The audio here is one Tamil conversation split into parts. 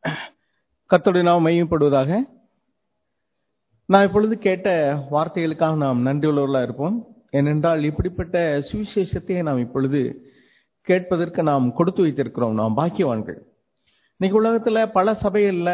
கர்த்தருடைய நாம் மையப்படுவதாக நான் இப்பொழுது கேட்ட வார்த்தைகளுக்காக நாம் நன்றியுள்ளவர்களாக இருப்போம் ஏனென்றால் இப்படிப்பட்ட சுவிசேஷத்தை நாம் இப்பொழுது கேட்பதற்கு நாம் கொடுத்து வைத்திருக்கிறோம் நாம் பாக்கியவான்கள் இன்னைக்கு உலகத்துல பல சபைகள்ல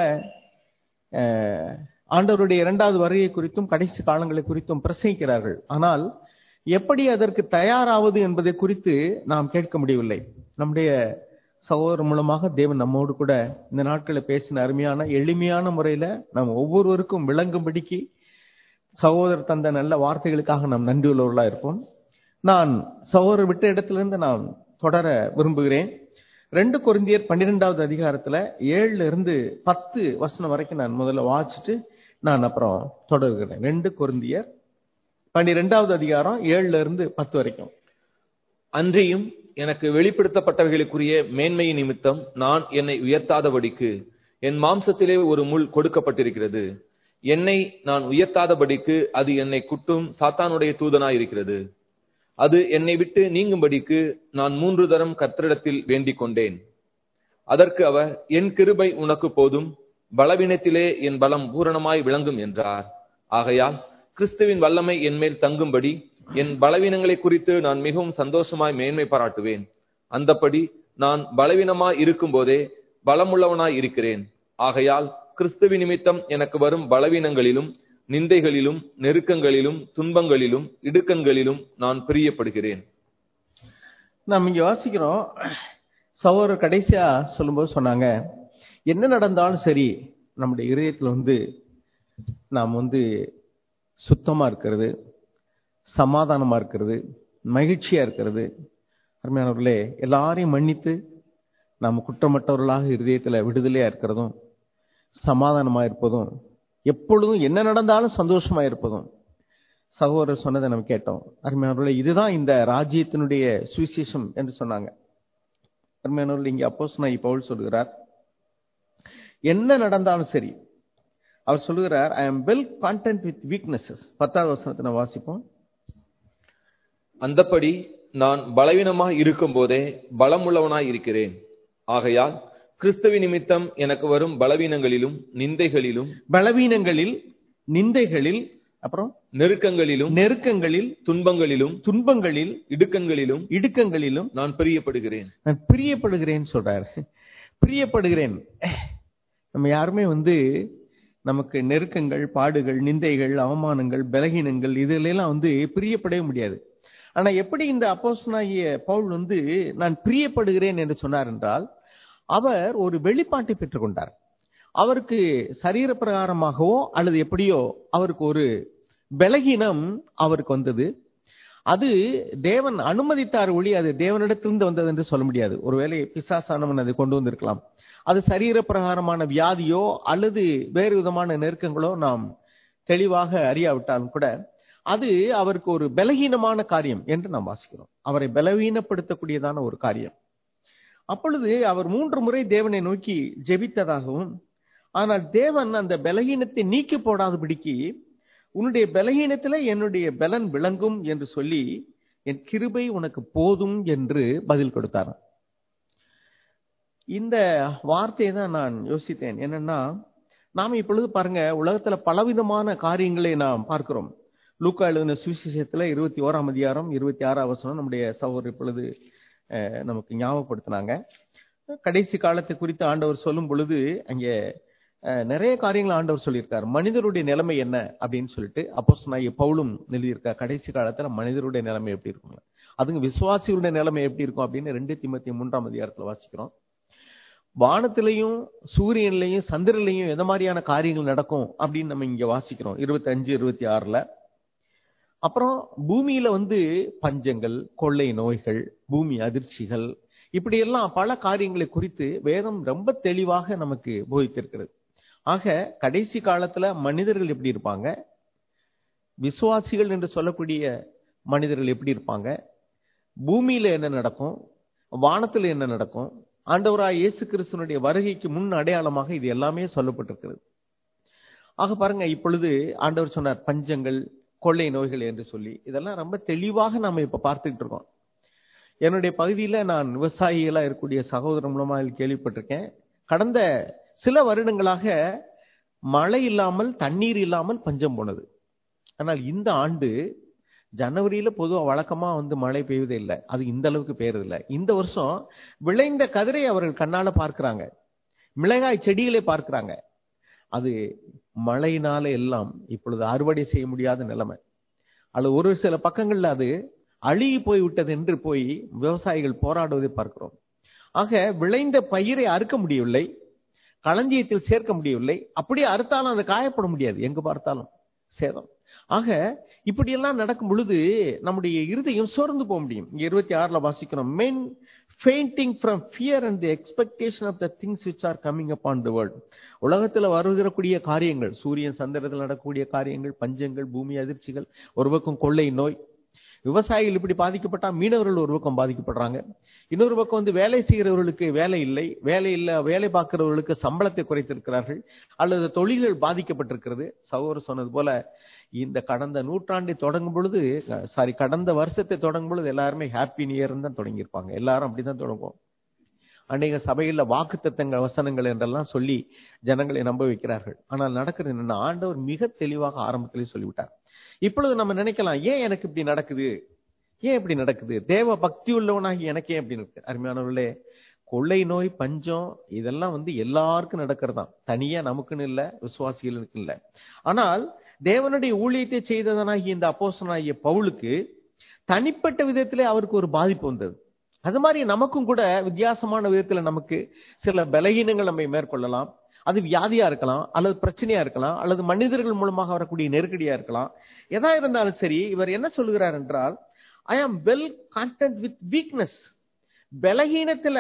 அஹ், ஆண்டவருடைய இரண்டாவது வருகை குறித்தும் கடைசி காலங்களை குறித்தும் பிரசங்கிக்கிறார்கள் ஆனால் எப்படி அதற்கு தயாராவது என்பதை குறித்து நாம் கேட்க முடியவில்லை நம்முடைய சகோதரர் மூலமாக தேவன் நம்மோடு கூட இந்த நாட்களில் பேசின அருமையான எளிமையான முறையில நாம் ஒவ்வொருவருக்கும் விளங்கும்படிக்கு சகோதரர் தந்த நல்ல வார்த்தைகளுக்காக நாம் நன்றியுள்ளவர்களா இருப்போம் நான் சகோதரர் விட்ட இடத்திலிருந்து நான் தொடர விரும்புகிறேன் ரெண்டு கொரிந்தியர் பன்னிரெண்டாவது அதிகாரத்துல ஏழுல இருந்து பத்து வசனம் வரைக்கும் நான் முதல்ல வாசிச்சுட்டு நான் அப்புறம் தொடர்கிறேன் ரெண்டு கொரிந்தியர் பன்னிரெண்டாவது அதிகாரம் ஏழுல இருந்து பத்து வரைக்கும் அன்றியும் எனக்கு வெளிப்படுத்தப்பட்டவைகளுக்குரிய மேன்மையின் நிமித்தம் நான் என்னை உயர்த்தாதபடிக்கு என் மாம்சத்திலே ஒரு முள் கொடுக்கப்பட்டிருக்கிறது என்னை நான் உயர்த்தாதபடிக்கு அது என்னை குட்டும் சாத்தானுடைய தூதனாய் இருக்கிறது அது என்னை விட்டு நீங்கும்படிக்கு நான் மூன்று தரம் கர்த்தரிடத்தில் வேண்டிக் கொண்டேன் அதற்கு அவர் என் கிருபை உனக்கு போதும் பலவீனத்திலே என் பலம் பூரணமாய் விளங்கும் என்றார் ஆகையால் கிறிஸ்துவின் வல்லமை என் மேல் தங்கும்படி என் பலவீனங்களை குறித்து நான் மிகவும் சந்தோஷமாய் மேன்மை பாராட்டுவேன் அந்தப்படி நான் பலவீனமாய் இருக்கும்போதே பலமுள்ளவனாய் இருக்கிறேன் ஆகையால் கிறிஸ்துவ நிமித்தம் எனக்கு வரும் பலவீனங்களிலும் நிந்தைகளிலும் நெருக்கங்களிலும் துன்பங்களிலும் இடுக்கண்களிலும் நான் பிரியப்படுகிறேன் நாம் இங்க வாசிக்கிறோம் சகோதரர் கடைசியா சொல்லும்போது சொன்னாங்க என்ன நடந்தாலும் சரி நம்முடைய இதயத்துல வந்து நாம் வந்து சுத்தமா இருக்கிறது சமாதானமா இருக்கிறது மகிழ்ச்சியா இருக்கிறது அருமையானவர்களே எல்லாரையும் மன்னித்து நாம் குற்றமற்றவர்களாக இருதயத்துல விடுதலையா இருக்கிறதும் சமாதானமா இருப்பதும் எப்பொழுதும் என்ன நடந்தாலும் சந்தோஷமா இருப்பதும் சகோதரர் சொன்னதை நம்ம கேட்டோம் அருமையானவர்களே இதுதான் இந்த ராஜ்யத்தினுடைய சுவிசேஷம் என்று சொன்னாங்க அருமையானவர்கள் இங்க அப்போஸ் நான் பவுல் சொல்கிறார் என்ன நடந்தாலும் சரி அவர் சொல்லுகிறார் I am well content with weaknesses பத்தாவது வசனத்தை நான் வாசிப்போம் அந்தப்படி நான் பலவீனமாய் இருக்கும்போதே பலமுள்ளவனாய் இருக்கிறேன் ஆகையால் கிறிஸ்துவ நிமித்தம் எனக்கு வரும் பலவீனங்களிலும் நிந்தைகளிலும் பலவீனங்களில் நிந்தைகளில் அப்புறம் நெருக்கங்களிலும் நெருக்கங்களில் துன்பங்களிலும் துன்பங்களில் இடுக்கண்களிலும் இடுக்கங்களிலும் நான் பிரியப்படுகிறேன் நான் பிரியப்படுகிறேன் சொல்றாரு பிரியப்படுகிறேன் நம்ம யாருமே வந்து நமக்கு நெருக்கங்கள் பாடுகள் நிந்தைகள் அவமானங்கள் பலகீனங்கள் இதுல வந்து பிரியப்படவே முடியாது ஆனா எப்படி இந்த அப்போஸ்தலனாகிய பவுல் வந்து நான் பிரியப்படுகிறேன் என்று சொன்னார் என்றால் அவர் ஒரு வெளிப்பாட்டை பெற்றுக்கொண்டார் அவருக்கு சரீர பிரகாரமாகவோ அல்லது எப்படியோ அவருக்கு ஒரு பலகீனம் அவருக்கு வந்தது அது தேவன் அனுமதித்தார் ஒளி அது தேவனிடத்திலிருந்து வந்தது என்று சொல்ல முடியாது ஒருவேளை பிசாசானவன் அதை கொண்டு வந்திருக்கலாம் அது சரீர பிரகாரமான வியாதியோ அல்லது வேறு விதமான நெருக்கங்களோ நாம் தெளிவாக அறியாவிட்டாலும் கூட அது அவருக்கு ஒரு பலகீனமான காரியம் என்று நாம் வாசிக்கிறோம் அவரை பலவீனப்படுத்தக்கூடியதான ஒரு காரியம் அப்பொழுது அவர் மூன்று முறை தேவனை நோக்கி ஜெபித்ததாகவும் ஆனால் தேவன் அந்த பலகீனத்தை நீக்கி போடாதபடிக்கு உன்னுடைய பலகீனத்துல என்னுடைய பலன் விளங்கும் என்று சொல்லி என் கிருபை உனக்கு போதும் என்று பதில் கொடுத்தார் இந்த வார்த்தையை தான் நான் யோசித்தேன் என்னன்னா நாம இப்பொழுது பாருங்க உலகத்துல பலவிதமான காரியங்களை நாம் பார்க்கிறோம் லூக்கா எழுதின சுவிசேஷத்துல இருபத்தி ஓராம் அதிகாரம் இருபத்தி ஆறாம் வசனம் நம்முடைய சகோதரர் இப்பொழுது அஹ், நமக்கு ஞாபகப்படுத்தினாங்க கடைசி காலத்தை குறித்து ஆண்டவர் சொல்லும் பொழுது அங்கே அஹ், நிறைய காரியங்கள் ஆண்டவர் சொல்லியிருக்கார் மனிதருடைய நிலைமை என்ன அப்படின்னு சொல்லிட்டு அப்போ பவுலும் எழுதியிருக்கார் கடைசி காலத்துல மனிதருடைய நிலைமை எப்படி இருக்கும் அதுங்க விசுவாசிகளுடைய நிலைமை எப்படி இருக்கும் அப்படின்னு ரெண்டு திமுத்தி மூன்றாம் அதிகாரத்துல வாசிக்கிறோம் வானத்திலையும் சூரியன்லையும் சந்திரன்லையும் எந்த மாதிரியான காரியங்கள் நடக்கும் அப்படின்னு நம்ம இங்க வாசிக்கிறோம் இருபத்தி அஞ்சு இருபத்தி ஆறுல அப்புறம் பூமியில வந்து பஞ்சங்கள் கொள்ளை நோய்கள் பூமி அதிர்ச்சிகள் இப்படியெல்லாம் பல காரியங்களை குறித்து வேதம் ரொம்ப தெளிவாக நமக்கு போதித்திருக்கிறது ஆக கடைசி காலத்துல மனிதர்கள் எப்படி இருப்பாங்க விசுவாசிகள் என்று சொல்லக்கூடிய மனிதர்கள் எப்படி இருப்பாங்க பூமியில என்ன நடக்கும் வானத்துல என்ன நடக்கும் ஆண்டவராய் இயேசு கிறிஸ்துனுடைய வருகைக்கு முன் அடையாளமாக இது எல்லாமே சொல்லப்பட்டிருக்கிறது ஆக பாருங்க இப்பொழுது ஆண்டவர் சொன்னார் பஞ்சங்கள் கொள்ளை நோய்கள் என்று சொல்லி இதெல்லாம் ரொம்ப தெளிவாக நாம இப்ப பார்த்துக்கிட்டு இருக்கோம் என்னுடைய பகுதியில நான் விவசாயிகளா இருக்கக்கூடிய சகோதரன் மூலமா கேள்விப்பட்டிருக்கேன் கடந்த சில வருடங்களாக மழை இல்லாமல் தண்ணீர் இல்லாமல் பஞ்சம் போனது ஆனால் இந்த ஆண்டு ஜனவரியில பொதுவா வழக்கமா வந்து மழை பெய்வதே இல்லை அது இந்த அளவுக்கு பெய்யறது இல்லை இந்த வருஷம் விளைந்த கதிரை அவர்கள் கண்ணால பார்க்கிறாங்க மிளகாய் செடிகளை பார்க்கிறாங்க அது மழையினால எல்லாம் இப்பொழுது அறுவடை செய்ய முடியாத நிலைமை அல்லது ஒரு சில பக்கங்கள்ல அது அழுகி போய் விட்டது என்று போய் விவசாயிகள் போராடுவதை பார்க்கிறோம் ஆக விளைந்த பயிரை அறுக்க முடியவில்லை களஞ்சியத்தில் சேர்க்க முடியவில்லை அப்படியே அறுத்தாலும் அது காயப்பட முடியாது எங்க பார்த்தாலும் சேதம் ஆக இப்படியெல்லாம் நடக்கும் பொழுது நம்முடைய இருதயம் சோர்ந்து போக முடியும் இங்க இருபத்தி ஆறுல வாசிக்கிறோம் men fainting from fear and the expectation of the things which are coming up on the world உலகத்துல வருகிறக்கூடிய காரியங்கள் சூரியன் சந்திரத்தில் நடக்கக்கூடிய காரியங்கள் பஞ்சங்கள் பூமி அதிர்ச்சிகள் ஒரு பக்கம் கொள்ளை நோய் விவசாயிகள் இப்படி பாதிக்கப்பட்டா மீனவர்கள் ஒரு பக்கம் பாதிக்கப்படுறாங்க இன்னொரு பக்கம் வந்து வேலை செய்கிறவர்களுக்கு வேலை இல்லை வேலை இல்ல வேலை பார்க்கிறவர்களுக்கு சம்பளத்தை குறைத்திருக்கிறார்கள் அல்லது தொழில்கள் பாதிக்கப்பட்டிருக்கிறது சகோதரர் சொன்னது போல இந்த கடந்த நூற்றாண்டை தொடங்கும் பொழுது சாரி கடந்த வருஷத்தை தொடங்கும் பொழுது எல்லாருமே ஹாப்பி நியூ இயர் தான் தொடங்கியிருப்பாங்க எல்லாரும் அப்படிதான் தொடங்குவோம் அநேக சபையில வாக்கு தத்தங்கள் வசனங்கள் என்றெல்லாம் சொல்லி ஜனங்களை நம்ப வைக்கிறார்கள் ஆனால் நடக்கிறது என்னன்னா ஆண்டவர் மிக தெளிவாக ஆரம்பத்திலே சொல்லிவிட்டார் இப்பொழுது நம்ம நினைக்கலாம் ஏன் எனக்கு இப்படி நடக்குது ஏன் இப்படி நடக்குது தேவ பக்தி உள்ளவனாகி எனக்கே இப்படி இருக்கு அருமையானவர்களே கொள்ளை நோய் பஞ்சம் இதெல்லாம் வந்து எல்லாருக்கும் நடக்கிறதாம் தனியா நமக்குன்னு இல்ல விசுவாசிகளுக்கு இல்ல ஆனால் தேவனுடைய ஊழியத்தை செய்ததனாகி இந்த அப்போசனாகிய பவுலுக்கு தனிப்பட்ட விதத்திலே அவருக்கு ஒரு பாதிப்பு வந்தது அது மாதிரி நமக்கும் கூட வித்தியாசமான விதத்துல நமக்கு சில பலகீனங்கள் நம்ம மேற்கொள்ளலாம் அது வியாதியா இருக்கலாம் அல்லது பிரச்சனையா இருக்கலாம் அல்லது மனிதர்கள் மூலமாக வரக்கூடிய நெருக்கடியா இருக்கலாம் எதா இருந்தாலும் சரி இவர் என்ன சொல்லுகிறார் என்றால் I am well content with weakness பலகீனத்துல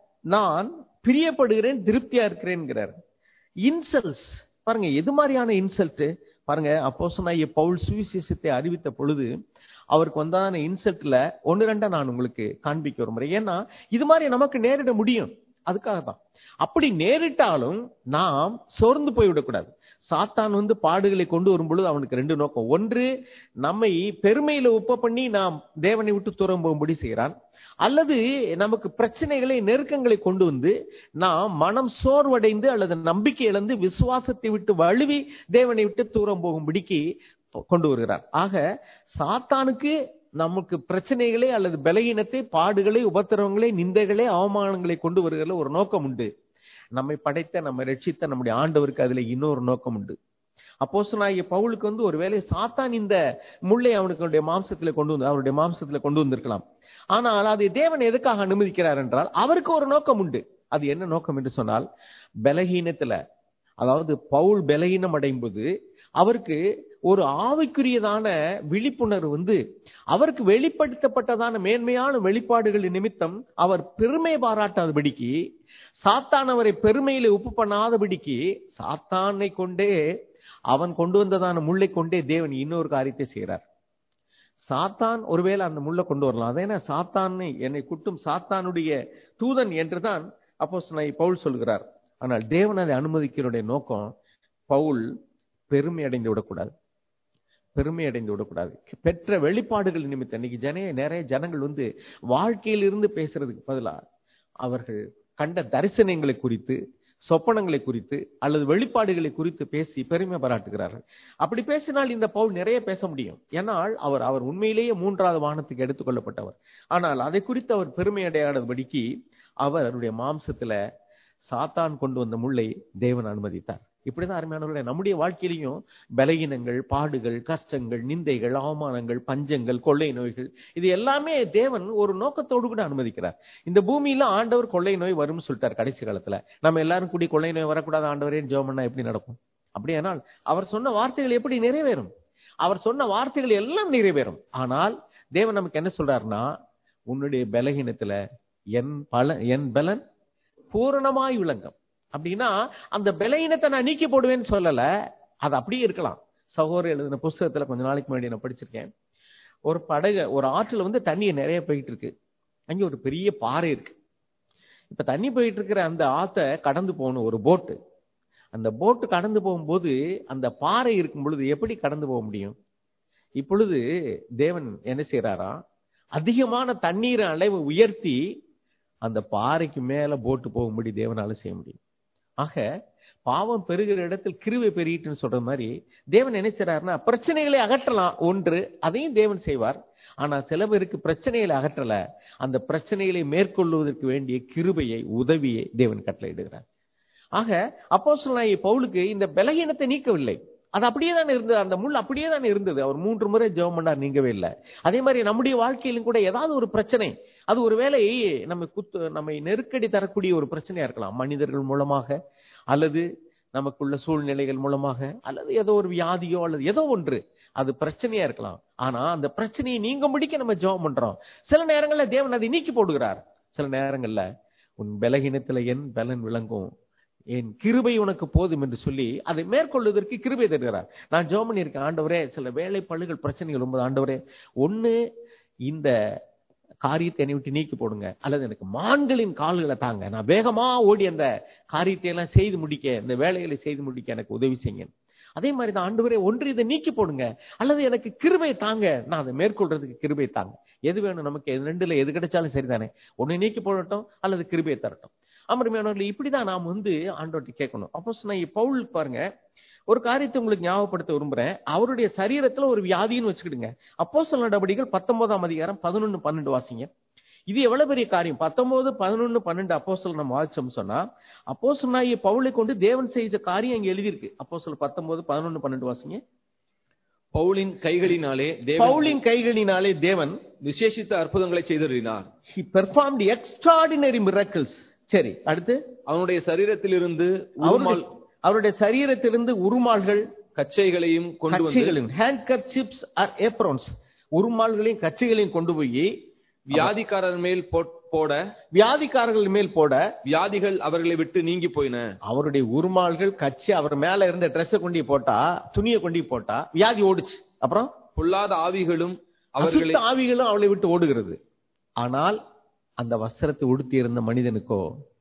நான் பிரியப்படுகிறேன் திருப்தியா இருக்கிறேன்கிறார் இன்சல்ஸ் பாருங்க எது மாதிரியான இன்சல்ட் பாருங்க அப்போ பவுல் சுவிசேஷத்தை அறிவித்த பொழுது அவருக்கு வந்தான இன்சல்ட்ல ஒன்னு ரெண்டா நான் உங்களுக்கு காண்பிக்க விரும்புறேன் ஏன்னா இது மாதிரி நமக்கு நேரிட முடியும் அதுக்காக தான் அப்படி நேரிட்டாலும் நாம் சோர்ந்து போய்விடக்கூடாது சாத்தான் வந்து பாடுகளை கொண்டு வரும் பொழுது அவனுக்கு ரெண்டு நோக்கம் ஒன்று நம்மை பெருமையில உப்ப பண்ணி நாம் தேவனை விட்டு தூரம் போகும்படி செய்கிறான் அல்லது நமக்கு பிரச்சனைகளை நெருக்கங்களை கொண்டு வந்து நாம் மனம் சோர்வடைந்து அல்லது நம்பிக்கை இழந்து விசுவாசத்தை விட்டு வழுவி தேவனை விட்டு தூரம் போகும்படிக்கு கொண்டு வருகிறார் ஆக சாத்தானுக்கு நமக்கு பிரச்சனைகளை அல்லது பலகீனத்தை பாடுகளை உபத்திரவங்களை நிந்தைகளை அவமானங்களை கொண்டு வருகிற ஒரு நோக்கம் உண்டு நம்மை படைத்த நம்ம ரட்சித்த நம்முடைய ஆண்டவருக்கு அதுல இன்னொரு நோக்கம் உண்டு அப்போஸ்தலனாகிய பவுலுக்கு வந்து ஒருவேளை சாத்தான் இந்த முள்ளை அவனுக்கு மாம்சத்துல கொண்டு வந்து அவருடைய மாம்சத்துல கொண்டு வந்திருக்கலாம் ஆனால் அதை தேவன் எதுக்காக அனுமதிக்கிறார் என்றால் அவருக்கு ஒரு நோக்கம் உண்டு அது என்ன நோக்கம் என்று சொன்னால் பலகீனத்துல அதாவது பவுல் பலகீனம் அடையும் போது அவருக்கு ஒரு ஆவிக்குரியதான விழிப்புணர்வு வந்து அவருக்கு வெளிப்படுத்தப்பட்டதான மேன்மையான வெளிப்பாடுகளின் நிமித்தம் அவர் பெருமை பாராட்டாதபடிக்கு சாத்தான் அவரை பெருமையில உப்பு பண்ணாதபடிக்கு சாத்தானை கொண்டே அவன் கொண்டு வந்ததான முள்ளை கொண்டே தேவன் இன்னொரு காரியத்தை செய்கிறார் சாத்தான் ஒருவேளை அந்த முள்ள கொண்டு வரலாம் அதேனா சாத்தானை என்னை குட்டும் சாத்தானுடைய தூதன் என்றுதான் அப்போ பவுல் சொல்கிறார் ஆனால் தேவன் அதை அனுமதிக்கிறனுடைய நோக்கம் பவுல் பெருமை அடைந்து விடக்கூடாது பெருமை அடைந்து விடக்கூடாது பெற்ற வெளிப்பாடுகள் நிமித்தம் இன்னைக்கு ஜன நிறைய ஜனங்கள் வந்து வாழ்க்கையில் இருந்து பேசுறதுக்கு பதிலா அவர்கள் கண்ட தரிசனங்களை குறித்து சொப்பனங்களை குறித்து அல்லது வெளிப்பாடுகளை குறித்து பேசி பெருமை பாராட்டுகிறார்கள் அப்படி பேசினால் இந்த பவுல் நிறைய பேச முடியும் ஏன்னால் அவர் அவர் உண்மையிலேயே மூன்றாவது வானத்துக்கு எடுத்துக்கொள்ளப்பட்டவர் ஆனால் அதை குறித்து அவர் பெருமை அடையாதபடிக்கு அவருடைய மாம்சத்துல சாத்தான் கொண்டு வந்த முள்ளை தேவன் அனுமதித்தார் இப்படிதான் அருமையானவர்களே நம்முடைய வாழ்க்கையிலையும் பலகீனங்கள் பாடுகள் கஷ்டங்கள் நிந்தைகள் அவமானங்கள் பஞ்சங்கள் கொள்ளை நோய்கள் இது எல்லாமே தேவன் ஒரு நோக்கத்தோடு கூட அனுமதிக்கிறார் இந்த பூமியில ஆண்டவர் கொள்ளை நோய் வரும்னு சொல்லிட்டார் கடைசி காலத்துல நம்ம எல்லாரும் கூடி கொள்ளை நோய் வரக்கூடாது ஆண்டவரே ஜோம் பண்ணா எப்படி நடக்கும் அப்படியானால் அவர் சொன்ன வார்த்தைகள் எப்படி நிறைவேறும் அவர் சொன்ன வார்த்தைகள் எல்லாம் நிறைவேறும் ஆனால் தேவன் நமக்கு என்ன சொல்றாருன்னா உன்னுடைய பலகீனத்துல என் பல என் பலன் பூரணமாய் விளங்கும் அப்படின்னா அந்த பலகீனத்தை நான் நீக்கி போடுவேன்னு சொல்லல அது அப்படியே இருக்கலாம் சகோதரர் எழுதின புஸ்தகத்துல கொஞ்ச நாளைக்கு முன்னாடி நான் படிச்சிருக்கேன் ஒரு படகு ஒரு ஆற்றுல வந்து தண்ணி நிறைய போயிட்டு இருக்கு அங்க ஒரு பெரிய பாறை இருக்கு இப்ப தண்ணி போயிட்டு இருக்கிற அந்த ஆத்த கடந்து போகணும் ஒரு போட்டு அந்த போட்டு கடந்து போகும்போது அந்த பாறை இருக்கும் பொழுது எப்படி கடந்து போக முடியும் இப்பொழுது தேவன் என்ன செய்யறாரா அதிகமான தண்ணீர் அளவு உயர்த்தி அந்த பாறைக்கு மேல போட்டு போகும்படி தேவனால செய்ய முடியும் ஆக பாவம் பெருகிற இடத்தில் கிருவை பெருகிட்டுன்னு சொல்ற மாதிரி தேவன் நினைச்சாருன்னா பிரச்சனைகளை அகற்றலாம் ஒன்று அதையும் தேவன் செய்வார் ஆனா சில பேருக்கு பிரச்சனைகளை அகற்றல அந்த பிரச்சனைகளை மேற்கொள்வதற்கு வேண்டிய கிருபையை உதவியை தேவன் கட்டளையிடுகிறார் ஆக அப்போ பவுலுக்கு இந்த பலகீனத்தை நீக்கவில்லை அது அப்படியே தான் இருந்தது அந்த முள் அப்படியே தான் இருந்தது அவர் மூன்று முறை ஜெபம் பண்ணார் நீங்கவே இல்லை அதே மாதிரி நம்முடைய வாழ்க்கையிலும் கூட ஏதாவது ஒரு பிரச்சனை அது ஒரு வேலை நம்ம குத்து நம்மை நெருக்கடி தரக்கூடிய ஒரு பிரச்சனையா இருக்கலாம் மனிதர்கள் மூலமாக அல்லது நமக்குள்ள சூழ்நிலைகள் மூலமாக அல்லது ஏதோ ஒரு வியாதியோ அல்லது ஏதோ ஒன்று அது பிரச்சனையா இருக்கலாம் ஆனா அந்த பிரச்சனையை நீங்க முடிக்க நம்ம ஜெபம் பண்றோம் சில நேரங்கள்ல தேவன் அதை நீக்கி போடுகிறார் சில நேரங்கள்ல உன் பலகீனத்துல என் பலன் விளங்கும் என் கிருபை உனக்கு போதும் என்று சொல்லி அதை மேற்கொள்வதற்கு கிருபை தருகிறார் நான் ஜெபம் பண்ணியிருக்கேன் ஆண்டவரே சில வேலை பழுகள் பிரச்சனைகள் ரொம்ப ஆண்டவரே ஒண்ணு இந்த காரியத்தை என்னை விட்டு நீக்கி போடுங்க அல்லது எனக்கு மான்களின் கால்களை தாங்க நான் வேகமா ஓடி அந்த காரியத்தை எல்லாம் செய்து முடிக்க இந்த வேலைகளை செய்து முடிக்க எனக்கு உதவி செய்யுங்க அதே மாதிரி தான் ஆண்டவரே ஒன்று இதை நீக்கி போடுங்க அல்லது எனக்கு கிருபை தாங்க நான் அதை மேற்கொள்றதுக்கு கிருபை தாங்க எது வேணும் நமக்கு எது ரெண்டுல எது கிடைச்சாலும் சரிதானே ஒன்னு நீக்கி போடட்டும் அல்லது கிருபையை தரட்டும் அமருமையானவர்கள் இப்படிதான் நாம் வந்து ஆண்டவர்கிட்ட கேட்கணும் அப்போ நான் பவுல் பாருங்க ஒரு காரியத்தை உங்களுக்கு ஞாபகப்படுத்த விரும்புறேன் அவருடைய சரீரத்துல ஒரு வியாதின்னு வச்சுக்கிடுங்க அப்போ சில நடவடிக்கைகள் பத்தொன்பதாம் அதிகாரம் பதினொன்னு பன்னெண்டு வாசிங்க இது எவ்வளவு பெரிய காரியம் பத்தொன்பது பதினொன்னு பன்னெண்டு அப்போ நம்ம வாசிச்சோம் சொன்னா அப்போ சொன்னாய் பவுலை கொண்டு தேவன் செய்த காரியம் இங்க எழுதியிருக்கு அப்போ சொல்ல பத்தொன்பது பதினொன்னு பன்னெண்டு வாசிங்க பவுலின் கைகளினாலே தேவன் பவுலின் கைகளினாலே தேவன் விசேஷித்த அற்புதங்களை செய்தறினார் he performed extraordinary miracles சரி அடுத்து அவனுடைய சரீரத்திலிருந்து அவருடைய உருமால் அவருடைய சரீரத்திலிருந்து உருமால்கள் கச்சைகளையும் கொண்டு வந்து கச்சைகளின் ஹேண்ட் கர்ச்சிப்ஸ் ஆர் ஏப்ரோன்ஸ் உருமால்களையும் கச்சைகளையும் கொண்டு போய் வியாதிக்காரர் மேல் போ- போட வியாதிக்காரர்கள் மேல் போட வியாதிகள் அவர்களை விட்டு நீங்கி போயின அவருடைய உருமால்கள் கச்சி அவர் மேல இருந்த ட்ரெஸ்ஸை கொண்டு போய் போட்டா துணியை கொண்டு போய் போட்டா வியாதி ஓடுச்சு அப்புறம் பொல்லாத ஆவிகளும் அவர்களை அசுத்த ஆவிகளும் அவளை விட்டு ஓடுகிறது ஆனால் அந்த வஸ்திரத்தை உடுத்தி இருந்த மனிதனுக்கோ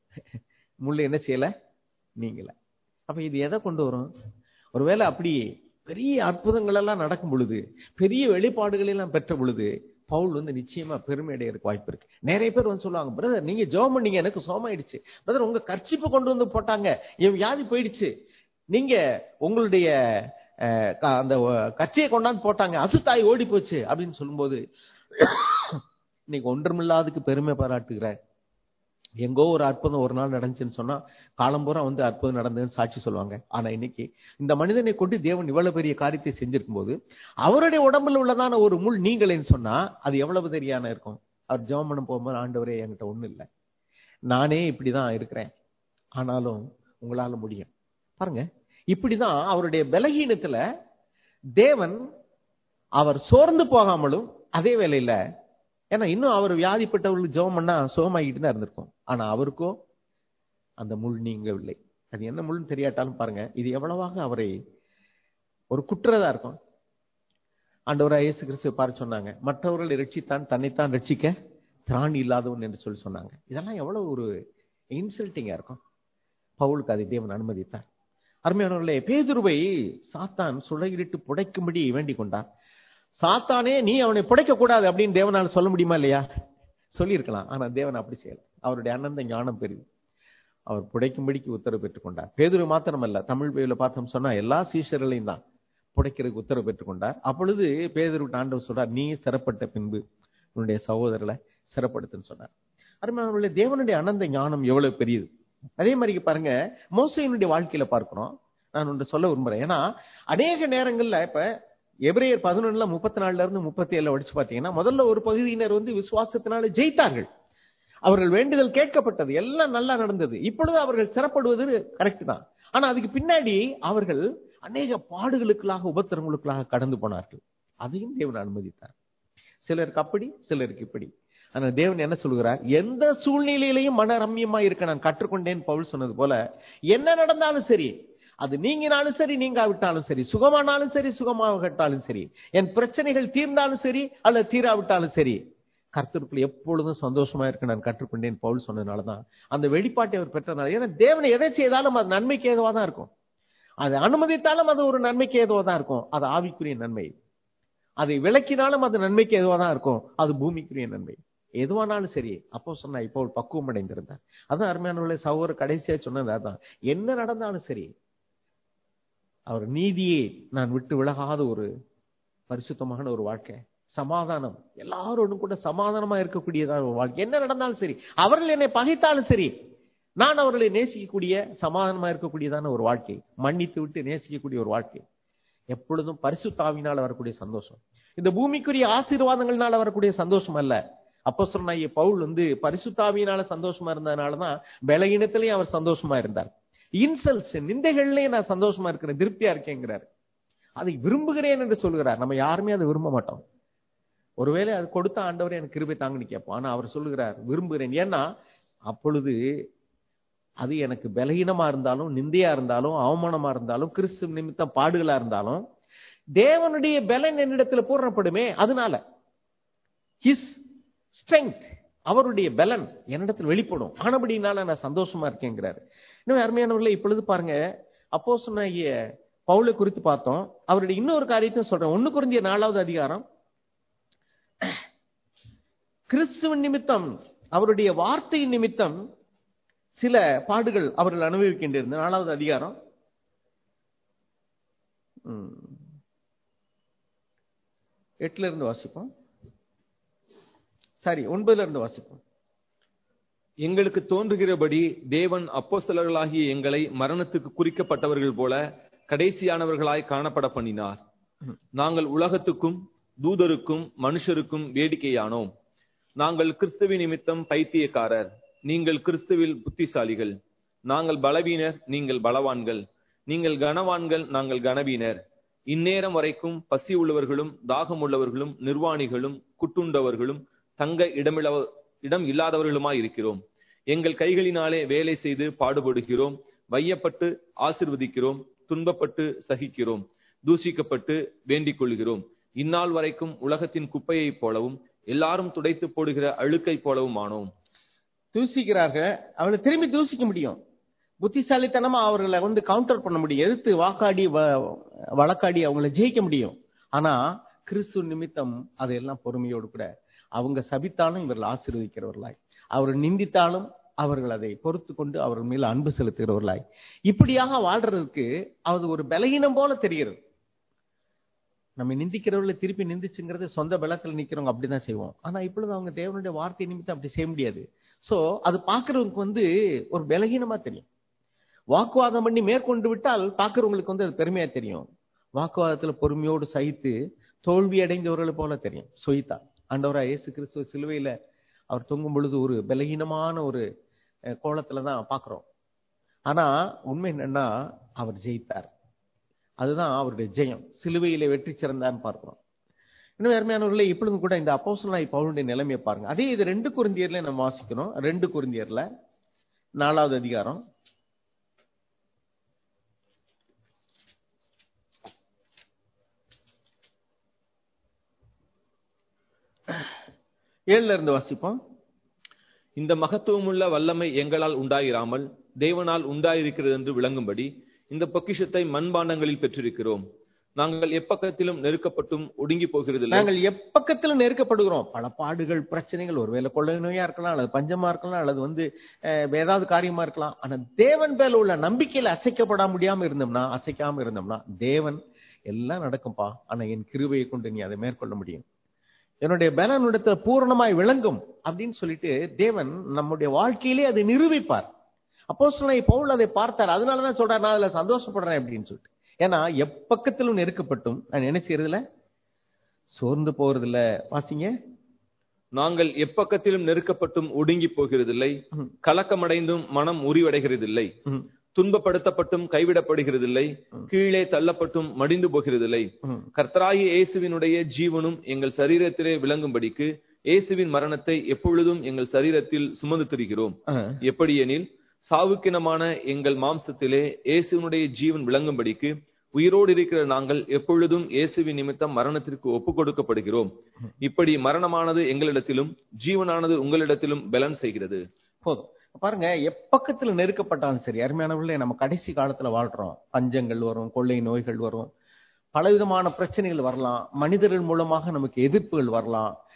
முள்ள என்ன செய்யல நீங்கள அப்ப இது எதை கொண்டு வரும் ஒருவேளை அப்படி பெரிய அற்புதங்கள் எல்லாம் நடக்கும் பொழுது பெரிய வெளிப்பாடுகள் எல்லாம் பெற்ற பொழுது பவுல் வந்து நிச்சயமா பெருமை அடையறதுக்கு வாய்ப்பு இருக்கு நிறைய பேர் வந்து சொல்லுவாங்க பிரதர் நீங்க ஜெபம் பண்ணீங்க எனக்கு சோமாயிடுச்சு பிரதர் உங்க கர்ச்சிப்பை கொண்டு வந்து போட்டாங்க என் வியாதி போயிடுச்சு நீங்க உங்களுடைய அஹ், க- அந்த அஹ், கச்சையை கொண்டாந்து போட்டாங்க அசுத்தாய் ஓடி போச்சு அப்படின்னு சொல்லும்போது இன்னைக்கு ஒன்றுமில்லாதுக்கு பெருமை பாராட்டுகிற எங்கோ ஒரு அற்புதம் ஒரு நாள் நடந்துச்சுன்னு சொன்னா காலம்பூரா வந்து அற்புதம் நடந்ததுன்னு சாட்சி சொல்லுவாங்க ஆனா இன்னைக்கு இந்த மனிதனை கொண்டு தேவன் இவ்வளவு பெரிய காரியத்தை செஞ்சிருக்கும் போது அவருடைய உடம்புல உள்ளதான ஒரு முள் நீங்களேன்னு சொன்னா அது எவ்வளவு தெரியான இருக்கும் அவர் ஜெபம் பண்ண போகும்போது ஆண்டவரே என்கிட்ட ஒண்ணும் இல்லை நானே இப்படிதான் இருக்கிறேன் ஆனாலும் உங்களால முடியும் பாருங்க இப்படிதான் அவருடைய பலகீனத்துல தேவன் அவர் சோர்ந்து போகாமலும் அதே வேளையில ஏன்னா இன்னும் அவர் வியாதிப்பட்டவர்களுக்கு ஜெபம் பண்ணா சுகமாகிட்டு தான் இருந்திருக்கும் ஆனா அவருக்கோ அந்த முள் நீங்கவில்லை அது என்ன முள்னு தெரியாட்டாலும் பாருங்க இது எவ்வளவாக அவரை ஒரு குற்றதா இருக்கும் ஆண்டவரா இயேசு கிறிஸ்துவ பார்த்து சொன்னாங்க மற்றவர்களை ரட்சித்தான் தன்னைத்தான் ரட்சிக்க திராணி இல்லாதவன் என்று சொல்லி சொன்னாங்க இதெல்லாம் எவ்வளவு ஒரு இன்சல்ட்டிங்கா இருக்கும் பவுலுக்கு அதை தேவன் அனுமதித்தார் அருமையானவர்களே பேதுருவை சாத்தான் சுளையிட்டு புடைக்கும்படி வேண்டிக் கொண்டான் சாத்தானே நீ அவனை புடைக்க கூடாது அப்படின்னு தேவனால சொல்ல முடியுமா இல்லையா சொல்லியிருக்கலாம் ஆனா தேவன் அப்படி செய்யல அவருடைய அனந்த ஞானம் பெரிது அவர் புடைக்கும்படிக்கு உத்தரவு பெற்றுக்கொண்டார் பேதுரு மாத்திரமல்ல தமிழ் பேயில பார்த்தோம் சொன்னா எல்லா சீஷர்களையும் தான் புடைக்கிறதுக்கு உத்தரவு பெற்றுக்கொண்டார் அப்பொழுது பேதுருவிட்டு ஆண்டவர் சொல்றார் நீ சிறப்பட்ட பின்பு உன்னுடைய சகோதரரை சிறப்படுத்துன்னு சொன்னார் அருமையானவர்களே தேவனுடைய அனந்த ஞானம் எவ்வளவு பெரியது அதே மாதிரி பாருங்க மோசையினுடைய வாழ்க்கையில பார்க்கிறோம் நான் ஒன்று சொல்ல விரும்புறேன் ஏன்னா அநேக நேரங்கள்ல இப்ப எபிரேயர் பதினொன்னுல முப்பத்தி நாலுல இருந்து முப்பத்தி ஏழுல படிச்சு பாத்தீங்கன்னா முதல்ல ஒரு பகுதியினர் வந்து விசுவாசத்தினால ஜெயித்தார்கள் அவர்கள் வேண்டுதல் கேட்கப்பட்டது எல்லாம் நல்லா நடந்தது இப்பொழுது அவர்கள் சிறப்படுவது கரெக்ட் தான் ஆனா அதுக்கு பின்னாடி அவர்கள் அநேக பாடுகளுக்குள்ளாக உபத்திரங்களுக்குள்ளாக கடந்து போனார்கள் அதையும் தேவன் அனுமதித்தார் சிலருக்கு அப்படி சிலருக்கு இப்படி ஆனா தேவன் என்ன சொல்கிறார் எந்த சூழ்நிலையிலையும் மன ரம்யமா இருக்க நான் கற்றுக்கொண்டேன் பவுல் சொன்னது போல என்ன நடந்தாலும் சரி அது நீங்கினாலும் சரி நீங்காவிட்டாலும் சரி சுகமானாலும் சரி சுகமாகட்டாலும் சரி என் பிரச்சனைகள் தீர்ந்தாலும் சரி அல்லது தீராவிட்டாலும் சரி கர்த்தருக்குள் எப்பொழுதும் சந்தோஷமா இருக்க நான் கற்றுக்கொண்டேன் பவுல் சொன்னதுனாலதான் அந்த வெளிப்பாட்டை அவர் பெற்றனால ஏன்னா தேவனை எதை செய்தாலும் அது நன்மைக்கு ஏதுவா தான் இருக்கும் அதை அனுமதித்தாலும் அது ஒரு நன்மைக்கு ஏதுவா தான் இருக்கும் அது ஆவிக்குரிய நன்மை அதை விளக்கினாலும் அது நன்மைக்கு ஏதுவா தான் இருக்கும் அது பூமிக்குரிய நன்மை எதுவானாலும் சரி அப்போ சொன்னா இப்போ பக்குவம் அடைந்திருந்தார் அதான் அருமையானவர்களே சகோதரர் கடைசியா சொன்னது அதான் என்ன நடந்தாலும் சரி அவர் நீதியே நான் விட்டு விலகாத ஒரு பரிசுத்தமான ஒரு வாழ்க்கை சமாதானம் எல்லாரோடும் கூட சமாதானமா இருக்கக்கூடியதான ஒரு வாழ்க்கை என்ன நடந்தாலும் சரி அவர்கள் என்னை பகைத்தாலும் சரி நான் அவர்களை நேசிக்கக்கூடிய சமாதானமா இருக்கக்கூடியதான ஒரு வாழ்க்கை மன்னித்து விட்டு நேசிக்கக்கூடிய ஒரு வாழ்க்கை எப்பொழுதும் பரிசுத்தாவினால் வரக்கூடிய சந்தோஷம் இந்த பூமிக்குரிய ஆசீர்வாதங்கள்னால வரக்கூடிய சந்தோஷம் அல்ல அப்போ சொன்ன பவுல் வந்து பரிசுத்தாவியினால சந்தோஷமா இருந்ததுனாலதான் பலகீனத்திலையும் அவர் சந்தோஷமா இருந்தார் இன்சல்ஸ் நிந்தைகள்லயும் நான் சந்தோஷமா இருக்கிறேன் திருப்தியா இருக்கேங்கிறார் அதை விரும்புகிறேன் என்று சொல்கிறார் நம்ம யாருமே அதை விரும்ப மாட்டோம் ஒருவேளை அது கொடுத்த ஆண்டவர் எனக்கு கிருபை தாங்கன்னு கேட்போம் ஆனா அவர் சொல்லுகிறார் விரும்புகிறேன் ஏன்னா அப்பொழுது அது எனக்கு பலகீனமா இருந்தாலும் நிந்தையா இருந்தாலும் அவமானமா இருந்தாலும் கிறிஸ்து நிமித்தம் பாடுகளா இருந்தாலும் தேவனுடைய பலன் என்னிடத்துல பூரணப்படுமே அதனால ஹிஸ் ஸ்ட்ரென்த் அவருடைய பலன் என்னிடத்தில் வெளிப்படும் ஆனபடினால நான் சந்தோஷமா இருக்கேங்கிறாரு இன்னும் அருமையானவர்களே இப்பொழுது பாருங்க அப்போ சொன்ன பவுலை குறித்து பார்த்தோம் அவருடைய இன்னொரு காரியத்தையும் சொல்றேன் ஒண்ணு குறைந்திய நாலாவது அதிகாரம் கிறிஸ்துவன் நிமித்தம் அவருடைய வார்த்தையின் நிமித்தம் சில பாடுகள் அவர்கள் அனுபவிக்கின்றிருந்த நாலாவது அதிகாரம் எட்டுல இருந்து வாசிப்போம் சாரி ஒன்பதுல இருந்து வாசிப்போம் எங்களுக்கு தோன்றுகிறபடி தேவன் அப்போஸ்தலர்களாகிய எங்களை மரணத்துக்கு குறிக்கப்பட்டவர்கள் போல கடைசியானவர்களாய் காணப்பட பண்ணினார் நாங்கள் உலகத்துக்கும் தூதருக்கும் மனுஷருக்கும் வேடிக்கையானோம் நாங்கள் கிறிஸ்துவின் நிமித்தம் பைத்தியக்காரர் நீங்கள் கிறிஸ்துவில் புத்திசாலிகள் நாங்கள் பலவீனர் நீங்கள் பலவான்கள் நீங்கள் கனவான்கள் நாங்கள் கனவீனர் இந்நேரம் வரைக்கும் பசி உள்ளவர்களும் தாகம் உள்ளவர்களும் நிர்வாணிகளும் குட்டுண்டவர்களும் தங்க இடமிழ இடம் இல்லாதவர்களுமாய் இருக்கிறோம் எங்கள் கைகளினாலே வேலை செய்து பாடுபடுகிறோம் வையப்பட்டு ஆசிர்வதிக்கிறோம் துன்பப்பட்டு சகிக்கிறோம் தூசிக்கப்பட்டு வேண்டிக் கொள்கிறோம் இந்நாள் வரைக்கும் உலகத்தின் குப்பையைப் போலவும் எல்லாரும் துடைத்து போடுகிற அழுக்கை போலவும் ஆனோம் தூசிக்கிறார்கள் அவளை திரும்பி தூசிக்க முடியும் புத்திசாலித்தனமா அவர்களை வந்து கவுண்டர் பண்ண முடியும் எதிர்த்து வாக்காடி வழக்காடி அவங்கள ஜெயிக்க முடியும் ஆனா கிறிஸ்து நிமித்தம் அதையெல்லாம் பொறுமையோடு கூட அவங்க சபித்தாலும் இவர்கள் ஆசீர்வதிக்கிறவர்களாய் அவர் நிந்தித்தாலும் அவர்கள் அதை பொறுத்து கொண்டு அவர்கள் மேல அன்பு செலுத்துகிறவர்களாய் இப்படியாக வாழ்றதுக்கு அது ஒரு பலகீனம் போல தெரிகிறது நம்ம நிந்திக்கிறவர்களை திருப்பி நிந்திச்சுங்கிறது சொந்த பலத்தில் நிக்கிறவங்க அப்படிதான் செய்வோம் ஆனா இப்பொழுது அவங்க தேவனுடைய வார்த்தை நிமித்தம் அப்படி செய்ய முடியாது சோ அது பாக்குறவங்களுக்கு வந்து ஒரு பலகீனமா தெரியும் வாக்குவாதம் பண்ணி மேற்கொண்டு விட்டால் பாக்குறவங்களுக்கு வந்து அது பெருமையா தெரியும் வாக்குவாதத்துல பொறுமையோடு சகித்து தோல்வி அடைந்தவர்களை போல தெரியும் சொய்தா ஆண்டவரா இயேசு கிறிஸ்துவ சிலுவையில அவர் தொங்கும் பொழுது ஒரு பலகீனமான ஒரு கோலத்துலதான் பாக்குறோம் ஆனா உண்மை என்னன்னா அவர் ஜெயித்தார் அதுதான் அவருடைய ஜெயம் சிலுவையில வெற்றி சிறந்தான்னு பார்க்கிறோம் இன்னும் அருமையானவர்களே இப்பொழுதும் கூட இந்த அப்போசலாய் பவுனுடைய நிலைமையை பாருங்க அதே இது ரெண்டு குருந்தியர்ல நம்ம வாசிக்கணும் ரெண்டு குருந்தியர்ல நாலாவது அதிகாரம் ஏழுல இருந்து வாசிப்போம் இந்த மகத்துவமுள்ள வல்லமை எங்களால் உண்டாயிராமல் தேவனால் உண்டாயிருக்கிறது என்று விளங்கும்படி இந்த பொக்கிஷத்தை மண்பாண்டங்களில் பெற்றிருக்கிறோம் நாங்கள் எப்பக்கத்திலும் நெருக்கப்பட்டும் ஒடுங்கி போகிறதில்லை நாங்கள் எப்பக்கத்திலும் நெருக்கப்படுகிறோம் பல பாடுகள் பிரச்சனைகள் ஒருவேளை கொள்ளை நோயா இருக்கலாம் அல்லது பஞ்சமா இருக்கலாம் அல்லது வந்து அஹ், ஏதாவது காரியமா இருக்கலாம் ஆனா தேவன் மேல உள்ள நம்பிக்கையில அசைக்கப்பட முடியாம இருந்தோம்னா அசைக்காம இருந்தோம்னா தேவன் எல்லாம் நடக்கும்பா ஆனா என் கிருபையை கொண்டு நீ அதை மேற்கொள்ள முடியும் என்னுடைய பலனுடத்துல பூரணமாய் விளங்கும் அப்படின்னு சொல்லிட்டு தேவன் நம்முடைய வாழ்க்கையிலே அதை நிரூபிப்பார் அப்போ சொன்ன பவுல் அதை பார்த்தார் அதனாலதான் சொல்றார் நான் அதுல சந்தோஷப்படுறேன் அப்படின்னு சொல்லிட்டு ஏன்னா எப்பக்கத்திலும் நெருக்கப்பட்டும் நான் என்ன செய்யறதுல சோர்ந்து போறது இல்ல வாசிங்க நாங்கள் எப்பக்கத்திலும் நெருக்கப்பட்டும் ஒடுங்கி போகிறதில்லை ம். கலக்கமடைந்தும் மனம் உரிவடைகிறதில்லை ம், துன்பப்படுத்தப்பட்டும் கைவிடப்படுகிறதில்லை ம். கீழே தள்ளப்பட்டும் மடிந்து போகிறதில்லை ம். கர்த்தராகிய இயேசுவினுடைய ஜீவனும் எங்கள் சரீரத்திலே விளங்கும்படிக்கு இயேசுவின் மரணத்தை எப்பொழுதும் எங்கள் சரீரத்தில் சுமந்து திரிகிறோம் ஆ. எப்படியெனில் சாவுக்கினமான எங்கள் மாம்சத்திலே இயேசுவினுடைய ஜீவன் விளங்கும்படிக்கு உயிரோடு இருக்கிற நாங்கள் எப்பொழுதும் இயேசுவின் நிமித்தம் மரணத்திற்கு ஒப்புக் கொடுக்கப்படுகிறோம் இப்படி மரணமானது எங்களிடத்திலும் ஜீவனானது உங்களிடத்திலும் பலன் செய்கிறது போதும் பாருங்க எப்பக்கத்துல நெருக்கப்பட்டாலும் சரி அருமையானவர்களே நம்ம கடைசி காலத்துல வாழ்றோம் பஞ்சங்கள் வரும் கொள்ளை நோய்கள் வரும் பலவிதமான பிரச்சனைகள் வரலாம் மனிதர்கள் மூலமாக நமக்கு எதிர்ப்புகள் வரலாம்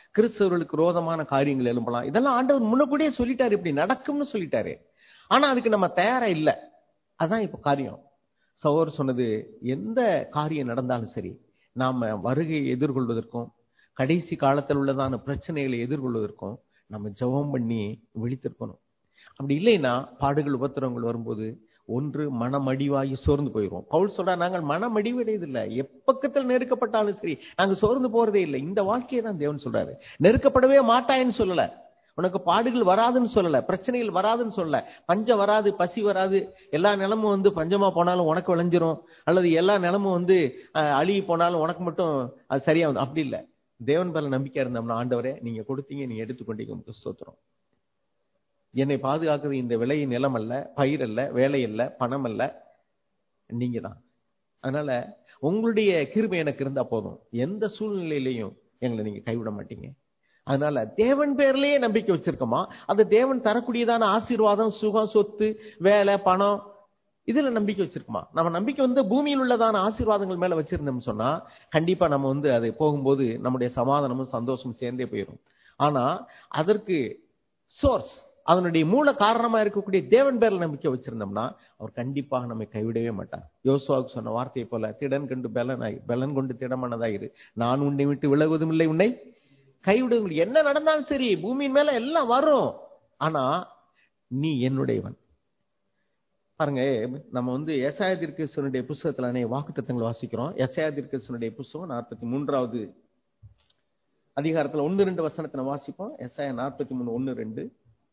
கிறிஸ்தவர்களுக்கு விரோதமான காரியங்கள் எழும்பலாம் இதெல்லாம் ஆண்டவர் முன்னக்கூடியே சொல்லிட்டாரு இப்படி நடக்கும்னு சொல்லிட்டாரு ஆனா அதுக்கு நம்ம தயாரா இல்லை அதான் இப்ப காரியம் சகோதரர் சொன்னது எந்த காரியம் நடந்தாலும் சரி நாம வருகையை எதிர்கொள்வதற்கும் கடைசி காலத்தில் உள்ளதான பிரச்சனைகளை எதிர்கொள்வதற்கும் நம்ம ஜெபம் பண்ணி விழித்திருக்கணும் அப்படி இல்லைன்னா பாடுகள் உபத்திரவங்கள் வரும்போது ஒன்று மனமடிவாகி சோர்ந்து போயிடுவோம் பவுல் சொல்றா நாங்கள் மனமடிவடையதில்லை எப்பக்கத்தில் நெருக்கப்பட்டாலும் சரி நாங்க சோர்ந்து போறதே இல்லை இந்த வாழ்க்கையை தான் தேவன் சொல்றாரு நெருக்கப்படவே மாட்டாயின்னு சொல்லல உனக்கு பாடுகள் வராதுன்னு சொல்லல பிரச்சனைகள் வராதுன்னு சொல்லல பஞ்சம் வராது பசி வராது எல்லா நிலமும் வந்து பஞ்சமா போனாலும் உனக்கு விளைஞ்சிரும் அல்லது எல்லா நிலமும் வந்து அஹ், அழுகி போனாலும் உனக்கு மட்டும் அது சரியா வந்து அப்படி இல்லை தேவன் மேல நம்பிக்கை இருந்தோம்னா ஆண்டவரே நீங்க கொடுத்தீங்க நீங்க எடுத்துக்கொண்டீங்க உங்களுக்கு ஸ்தோத்திரம் என்னை பாதுகாக்கிறது இந்த விலை நிலம் அல்ல பயிர் அல்ல வேலை அல்ல பணம் அல்ல நீங்க தான் அதனால உங்களுடைய கிருபை எனக்கு இருந்தா போதும் எந்த சூழ்நிலையிலையும் எங்களை நீங்க கைவிட மாட்டீங்க அதனால தேவன் பேர்லயே நம்பிக்கை வச்சிருக்கோமா அது தேவன் தரக்கூடியதான ஆசீர்வாதம் சுகம் சொத்து வேலை பணம் இதுல நம்பிக்கை வச்சிருக்குமா நம்ம நம்பிக்கை வந்து பூமியில் உள்ளதான ஆசீர்வாதங்கள் மேல வச்சிருந்தோம்னு சொன்னா கண்டிப்பா நம்ம வந்து அது போகும்போது நம்முடைய சமாதானமும் சந்தோஷமும் சேர்ந்தே போயிடும் ஆனா அதற்கு சோர்ஸ் அதனுடைய மூல காரணமா இருக்கக்கூடிய தேவன் பேர்ல நம்பிக்கை வச்சிருந்தோம்னா அவர் கண்டிப்பாக நம்மை கைவிடவே மாட்டார் யோசுவாவுக்கு சொன்ன வார்த்தையை போல திடன் கண்டு பலனாய் பலன் கொண்டு திடமானதாயிரு நான் உன்னை விட்டு விலகுவதும் இல்லை உன்னை கைவிடுவதும் இல்லை என்ன நடந்தாலும் சரி பூமியின் மேல எல்லாம் வரும் ஆனா நீ என்னுடையவன் பாருங்க நம்ம வந்து எஸ்ஐயா திருக்கேசனுடைய புஸ்தகத்துல வாக்கு தத்தங்களை வாசிக்கிறோம் எஸ்ஐயா திருக்கேசனுடைய புஸ்தகம் நாற்பத்தி மூன்றாவது அதிகாரத்துல ஒன்னு ரெண்டு வசனத்தை நம்ம வாசிப்போம் எஸ்ஐயா நாற்பத்தி மூணு ஒன்னு ரெண்டு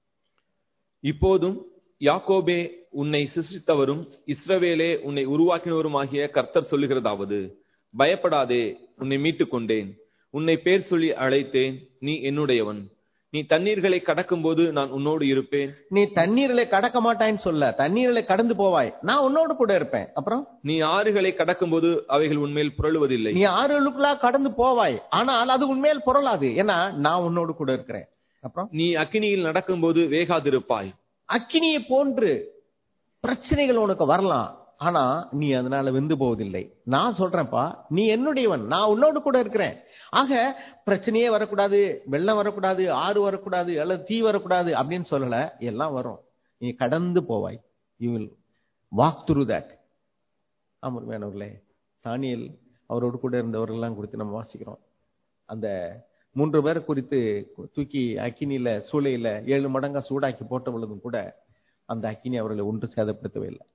இப்போதும் யாக்கோபே உன்னை சிருஷ்டித்தவரும் இஸ்ரவேலே உன்னை உருவாக்கினவருமாகிய கர்த்தர் சொல்லுகிறதாவது பயப்படாதே உன்னை மீட்டுக் கொண்டேன் உன்னை பேர் சொல்லி அழைத்தேன் நீ என்னுடையவன் நீ தண்ணீர்களை கடக்கும்போது நான் உன்னோடு இருப்பேன் நீ தண்ணீரிலே கடக்க மாட்டாய்ன்னு சொல்ல தண்ணீரிலே கடந்து போவாய் நான் உன்னோடு கூட இருப்பேன் அப்புறம் நீ ஆறுகளை கடக்கும்போது அவைகள் உன்மேல் புரளுவதில்லை நீ ஆறுகளுக்குள்ளா கடந்து போவாய் ஆனால் அது உண்மையில் புரளாது ஏன்னா நான் உன்னோடு கூட இருக்கிறேன் அப்புறம் நீ அக்கினியில் நடக்கும்போது வேகாதிருப்பாய் அக்கினியை போன்று பிரச்சனைகள் உனக்கு வரலாம் ஆனா நீ அதனால வெந்து போவதில்லை நான் சொல்றேன்ப்பா நீ என்னுடையவன் நான் உன்னோடு கூட இருக்கிறேன் ஆக பிரச்சனையே வரக்கூடாது வெள்ளம் வரக்கூடாது ஆறு வரக்கூடாது அல்லது தீ வரக்கூடாது அப்படின்னு சொல்லல எல்லாம் வரும் நீ கடந்து போவாய் you will walk through that அமர்மையானவர்களே தானியல் அவரோடு கூட இருந்தவர்கள்லாம் குறித்து நம்ம வாசிக்கிறோம் அந்த மூன்று பேர் குறித்து தூக்கி அக்கினியில சூளையில ஏழு மடங்கா சூடாக்கி போட்ட பொழுதும் கூட அந்த அக்கினி அவர்களை ஒன்று சேதப்படுத்தவே இல்லை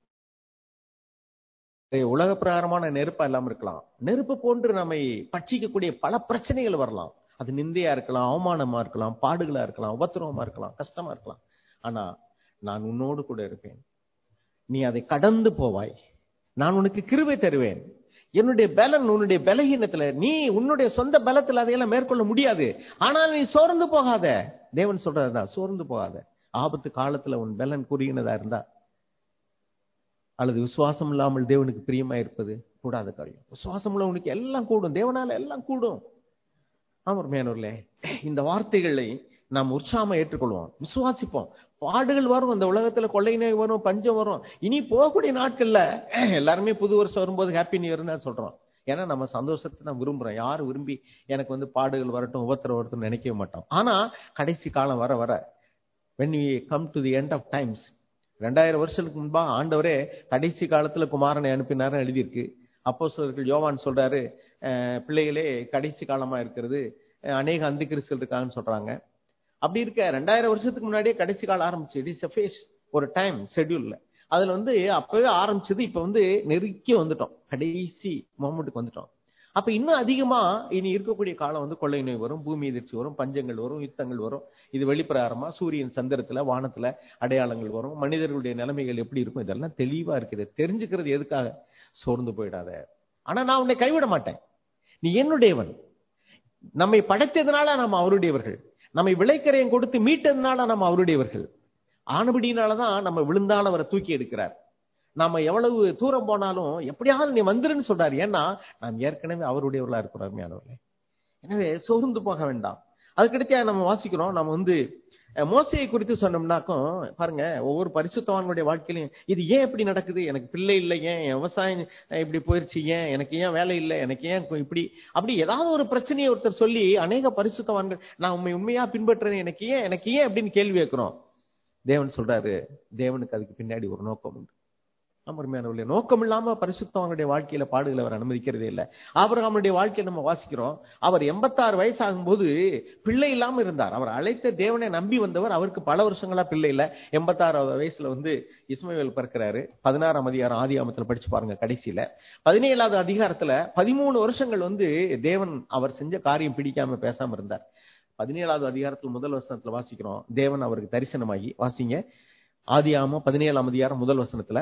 உலக பிரகாரமான நெருப்பா இல்லாம இருக்கலாம் நெருப்பு போன்று நம்மை பட்சிக்கக்கூடிய பல பிரச்சனைகள் வரலாம் அது நிந்தையா இருக்கலாம் அவமானமா இருக்கலாம் பாடுகளா இருக்கலாம் உபத்திரவமா இருக்கலாம் கஷ்டமா இருக்கலாம் ஆனா நான் உன்னோடு கூட இருப்பேன் நீ அதை கடந்து போவாய் நான் உனக்கு கிருபை தருவேன் என்னுடைய பலன் உன்னுடைய பலகீனத்துல நீ உன்னுடைய சொந்த பலத்துல அதையெல்லாம் மேற்கொள்ள முடியாது ஆனால் நீ சோர்ந்து போகாத தேவன் சொல்றதுதான் சோர்ந்து போகாத ஆபத்து காலத்துல உன் பலன் குறுகினதா இருந்தா அல்லது விசுவாசம் இல்லாமல் தேவனுக்கு பிரியமா இருப்பது கூடாத காரியம் விசுவாசம் உள்ளவனுக்கு எல்லாம் கூடும் தேவனால எல்லாம் கூடும் ஆமர்மையானவர்களே இந்த வார்த்தைகளை நாம் உற்சாகமா ஏற்றுக்கொள்வோம் விசுவாசிப்போம் பாடுகள் வரும் இந்த உலகத்துல கொள்ளை நோய் வரும் பஞ்சம் வரும் இனி போகக்கூடிய நாட்கள்ல எல்லாருமே புது வருஷம் வரும்போது ஹாப்பி நியூ இயர்னு தான் சொல்றோம் ஏன்னா நம்ம சந்தோஷத்தை நான் விரும்புறோம் யாரும் விரும்பி எனக்கு வந்து பாடுகள் வரட்டும் உபத்திரம் வரட்டும் நினைக்கவே மாட்டோம் ஆனா கடைசி காலம் வர வர when we come to the end of times ரெண்டாயிரம் வருஷத்துக்கு முன்பா ஆண்டவரே கடைசி காலத்துல குமாரனை அனுப்பினாருன்னு எழுதியிருக்கு அப்போ யோவான் சொல்றாரு பிள்ளைகளே கடைசி காலமா இருக்கிறது அநேக அந்தி கிறிஸ்தல் இருக்காங்கன்னு சொல்றாங்க அப்படி இருக்க ரெண்டாயிரம் வருஷத்துக்கு முன்னாடியே கடைசி காலம் ஆரம்பிச்சு இட் இஸ் ஃபேஸ் ஒரு டைம் ஷெட்யூல்ல அதுல வந்து அப்பவே ஆரம்பிச்சது இப்ப வந்து நெருக்கி வந்துட்டோம் கடைசி மொமெண்ட்டுக்கு வந்துட்டோம் அப்ப இன்னும் அதிகமா இனி இருக்கக்கூடிய காலம் வந்து கொள்ளை நோய் வரும் பூமி எதிர்ச்சி வரும் பஞ்சங்கள் வரும் யுத்தங்கள் வரும் இது வெளிப்பிரகாரமா சூரியன் சந்திரத்துல வானத்துல அடையாளங்கள் வரும் மனிதர்களுடைய நிலைமைகள் எப்படி இருக்கும் இதெல்லாம் தெளிவா இருக்குது தெரிஞ்சுக்கிறது எதுக்காக சோர்ந்து போயிடாத ஆனா நான் உன்னை கைவிட மாட்டேன் நீ என்னுடையவன் நம்மை படைத்ததுனால நாம் அவருடையவர்கள் நம்மை விளைக்கரையும் கொடுத்து மீட்டதுனால நம்ம அவருடையவர்கள் ஆனபடினாலதான் நம்ம விழுந்தால் அவரை தூக்கி எடுக்கிறார் நாம எவ்வளவு தூரம் போனாலும் எப்படியாவது நீ வந்துருன்னு சொல்றாரு ஏன்னா நாம் ஏற்கனவே அவருடையவர்களா இருக்கிறோம் அருமையானவர்களே எனவே சோர்ந்து போக வேண்டாம் அதுக்கடுத்தா நம்ம வாசிக்கிறோம் நம்ம வந்து அஹ், மோசையை குறித்து சொன்னோம்னாக்கும் பாருங்க ஒவ்வொரு பரிசுத்தவான்களுடைய வாழ்க்கையிலும் இது ஏன் இப்படி நடக்குது எனக்கு பிள்ளை இல்லை ஏன் என் விவசாயம் அஹ், இப்படி போயிருச்சு ஏன் எனக்கு ஏன் வேலை இல்லை எனக்கு ஏன் கு- இப்படி அப்படி ஏதாவது ஒரு பிரச்சனையை ஒருத்தர் சொல்லி அநேக பரிசுத்தவான்கள் நான் உண்மை உண்மையா பின்பற்றுறேன் எனக்கு ஏன் எனக்கு ஏன் அப்படின்னு கேள்வி கேட்கிறோம் தேவன் சொல்றாரு தேவனுக்கு அதுக்கு பின்னாடி ஒரு நோக்கம் உண்டு அமர்மையானவர்களே நோக்கம் இல்லாம பரிசுத்தவனுடைய வாழ்க்கையில பாடுகளை அவர் அனுமதிக்கிறதே இல்லை ஆபிரகாமுடைய வாழ்க்கையை நம்ம வாசிக்கிறோம் அவர் எண்பத்தாறு வயசு ஆகும்போது பிள்ளை இல்லாம இருந்தார் அவர் அழைத்த தேவனை நம்பி வந்தவர் அவருக்கு பல வருஷங்களா பிள்ளை இல்ல எண்பத்தாறாவது வயசுல வந்து இஸ்மவேல் பிறக்கிறாரு பதினாறாம் அதிகாரம் ஆதியாமத்துல படிச்சு பாருங்க கடைசியில பதினேழாவது அதிகாரத்துல பதிமூணு வருஷங்கள் வந்து தேவன் அவர் செஞ்ச காரியம் பிடிக்காம பேசாம இருந்தார் பதினேழாவது அதிகாரத்துல முதல் வசனத்துல வாசிக்கிறோம் தேவன் அவருக்கு தரிசனமாகி வாசிங்க ஆதியாமம் பதினேழாம் அதிகாரம் முதல் வசனத்துல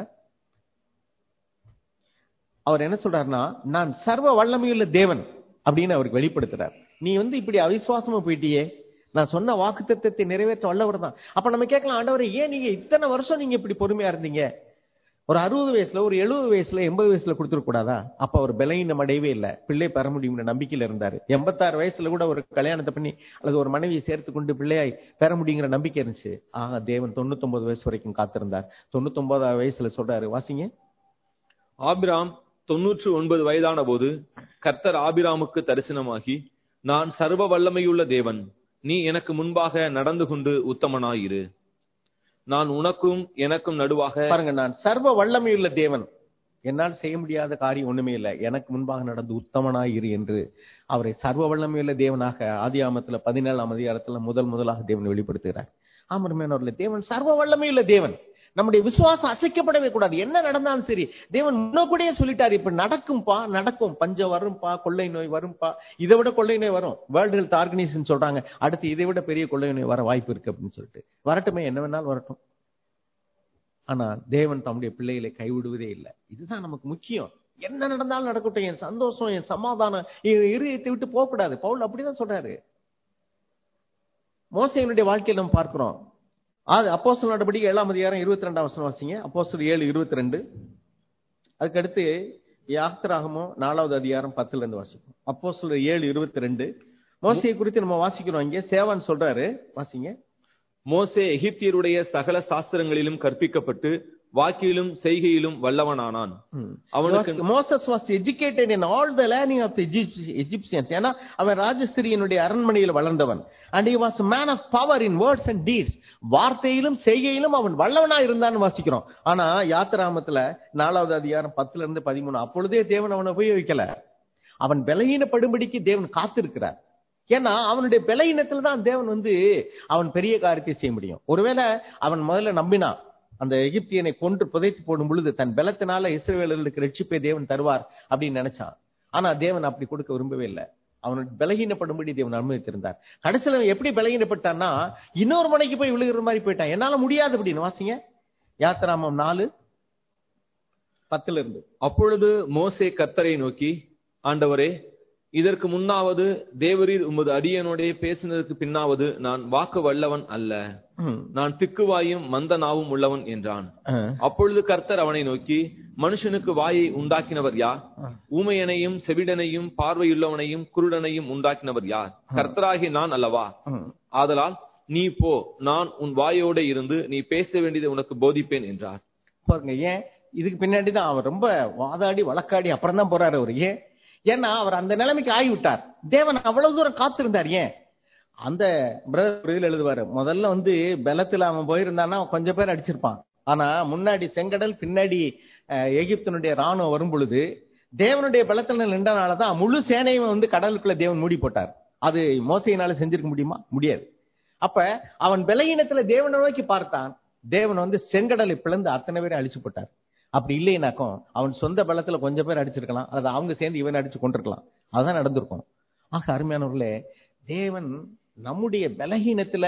அவர் என்ன சொல்றாருன்னா நான் சர்வ வல்லமையுள்ள தேவன் அப்படின்னு அவருக்கு வெளிப்படுத்துறார் நீ வந்து இப்படி அவிசுவாசமா போயிட்டியே நான் சொன்ன வாக்கு தத்துவத்தை நிறைவேற்ற வல்லவர் தான் அப்ப நம்ம கேட்கலாம் ஆண்டவரே ஏன் நீங்க இத்தனை வருஷம் நீங்க இப்படி பொறுமையா இருந்தீங்க ஒரு அறுபது வயசுல ஒரு எழுபது வயசுல எண்பது வயசுல கொடுத்துட கூடாதா அப்ப அவர் பலகீனம் அடையவே இல்லை பிள்ளை பெற முடியும்னு நம்பிக்கையில இருந்தாரு எண்பத்தாறு வயசுல கூட ஒரு கல்யாணத்தை பண்ணி அல்லது ஒரு மனைவியை சேர்த்து கொண்டு பிள்ளையாய் பெற முடியுங்கிற நம்பிக்கை இருந்துச்சு ஆக தேவன் தொண்ணூத்தொன்பது வயசு வரைக்கும் காத்திருந்தார் தொண்ணூத்தொன்பதாவது வயசுல சொல்றாரு வாசிங்க ஆபிராம் தொன்னூற்று ஒன்பது வயதான போது கர்த்தர் ஆபிராமுக்கு தரிசனமாகி நான் சர்வ வல்லமையுள்ள தேவன் நீ எனக்கு முன்பாக நடந்து கொண்டு உத்தமனாயிரு நான் உனக்கும் எனக்கும் நடுவாக பாருங்க நான் சர்வ வல்லமையுள்ள தேவன் என்னால் செய்ய முடியாத காரியம் ஒண்ணுமே இல்லை எனக்கு முன்பாக நடந்து உத்தமனாய் இரு என்று அவரை சர்வ வல்லமையுள்ள தேவனாக ஆதியாமத்துல பதினேழாம் அதிகாரத்துல முதல் முதலாக தேவன் வெளிப்படுத்துகிறார் ஆமர்மேனவர்களே தேவன் சர்வ வல்லமையுள்ள தேவன் நம்முடைய விசுவாசம் அசைக்கப்படவே கூடாது என்ன நடந்தாலும் சரி தேவன் முன்னக்கூடயே சொல்லிட்டாரு இப்ப நடக்கும்பா நடக்கும் பஞ்சம் வரும்பா கொள்ளை நோய் வரும்பா இதை விட கொள்ளை நோய் வரும் வேர்ல்டு ஹெல்த் ஆர்கனைசேஷன் சொல்றாங்க அடுத்து இதை விட பெரிய கொள்ளை நோய் வர வாய்ப்பு இருக்கு அப்படின்னு சொல்லிட்டு வரட்டுமே என்ன வேணாலும் வரட்டும் ஆனா தேவன் தம்முடைய பிள்ளைகளை கைவிடுவதே இல்லை இதுதான் நமக்கு முக்கியம் என்ன நடந்தாலும் நடக்கட்டும் என் சந்தோஷம் என் சமாதானம் என் இருதயத்தை விட்டு போகக்கூடாது பவுல் அப்படிதான் சொல்றாரு மோசையினுடைய வாழ்க்கையில் நம்ம பார்க்கிறோம் அது அப்போஸ்தலர் நடபடி ஏழாம் அதிகாரம் இருபத்தி ரெண்டாம் வருஷம் வாசிங்க அப்போஸ்தலர் ஏழு இருபத்தி ரெண்டு அதுக்கடுத்து யாத்திராகமோ நாலாவது அதிகாரம் பத்துல இருந்து வாசிப்போம் அப்போஸ்தலர் ஏழு இருபத்தி ரெண்டு மோசையை குறித்து நம்ம வாசிக்கிறோம் இங்கே சேவான் சொல்றாரு வாசிங்க மோசே எகிப்தியருடைய சகல சாஸ்திரங்களிலும் கற்பிக்கப்பட்டு வாக்கிலும் செய்கையிலும் வல்லவனானான் அவனுக்கு Moses was educated in all the learning of the Egyptians ஏன்னா அவன் ராஜஸ்திரியனுடைய அரண்மனையில் வளர்ந்தவன் and he was man of power in words and deeds வார்த்தையிலும் செய்கையிலும் அவன் வல்லவனா இருந்தான்னு வாசிக்கிறோம் ஆனா யாத்திராமத்துல நாலாவது அதிகாரம் பத்துல இருந்து பதிமூணு அப்பொழுதே தேவன் அவனை உபயோகிக்கல அவன் பலகீனப்படும்படிக்கு தேவன் காத்திருக்கிறார் ஏன்னா அவனுடைய பலகீனத்துல தான் தேவன் வந்து அவன் பெரிய காரியத்தை செய்ய முடியும் ஒருவேளை அவன் முதல்ல நம்பினான் அந்த எகிப்தியனை கொன்று புதைத்து போடும் பொழுது தன் பலத்தினால இஸ்ரவேலர்களுக்கு ரட்சிப்பை தேவன் தருவார் அப்படின்னு நினைச்சான் ஆனா தேவன் அப்படி கொடுக்க விரும்பவே இல்லை அவனுடைய பலகீனப்படும்படி தேவன் அனுமதித்திருந்தார் கடைசியில் அவன் எப்படி பலகீனப்பட்டான்னா இன்னொரு மனைக்கு போய் விழுகிற மாதிரி போயிட்டான் என்னால முடியாது அப்படின்னு வாசிங்க யாத்திராமம் நாலு பத்துல இருந்து அப்பொழுது மோசே கர்த்தரை நோக்கி ஆண்டவரே இதற்கு முன்னாவது தேவரீர் உமது அடியனோடே பேசினதற்கு பின்னாவது நான் வாக்கு வல்லவன் அல்ல ம். நான் திக்குவாயும் மந்த நாவும் உள்ளவன் என்றான் ஆ. அப்பொழுது கர்த்தர் அவனை நோக்கி மனுஷனுக்கு வாயை உண்டாக்கினவர் யார் ஊமையனையும் செவிடனையும் பார்வையுள்ளவனையும் குருடனையும் உண்டாக்கினவர் யார் கர்த்தராகிய நான் அல்லவா ம். ஆதலால் நீ போ நான் உன் வாயோட இருந்து நீ பேச வேண்டியதை உனக்கு போதிப்பேன் என்றார் பாருங்க ஏன் இதுக்கு பின்னாடி தான் அவர் ரொம்ப வாதாடி வழக்காடி அப்புறம் தான் போறாரு அவர் ஏன் ஏன்னா அவர் அந்த நிலைமைக்கு ஆகிவிட்டார் தேவன் அவ்வளவு தூரம் காத்திருந்தார் ஏன் அந்த பிரதர் இதுல எழுதுவாரு முதல்ல வந்து பலத்துல அவன் போயிருந்தான்னா கொஞ்சம் பேர் அடிச்சிருப்பான் ஆனா முன்னாடி செங்கடல் பின்னாடி அஹ், எகிப்தினுடைய ராணுவம் வரும் பொழுது தேவனுடைய பலத்துல நின்றனாலதான் முழு சேனையும் வந்து கடலுக்குள்ள தேவன் மூடி போட்டார் அது மோசையினால செஞ்சிருக்க முடியுமா முடியாது அப்ப அவன் பலகீனத்துல தேவனை நோக்கி பார்த்தான் தேவன் வந்து செங்கடலை பிளந்து அத்தனை பேரை அழிச்சு போட்டார் அப்படி இல்லைனாக்கும் அவன் சொந்த பலத்துல கொஞ்சம் பேர் அடிச்சிருக்கலாம் அல்லது அவங்க சேர்ந்து இவன் அடிச்சு கொண்டிருக்கலாம் அதுதான் நடந்திருக்கும் ஆக அருமையானவர்களே தேவன் நம்முடைய பலகீனத்துல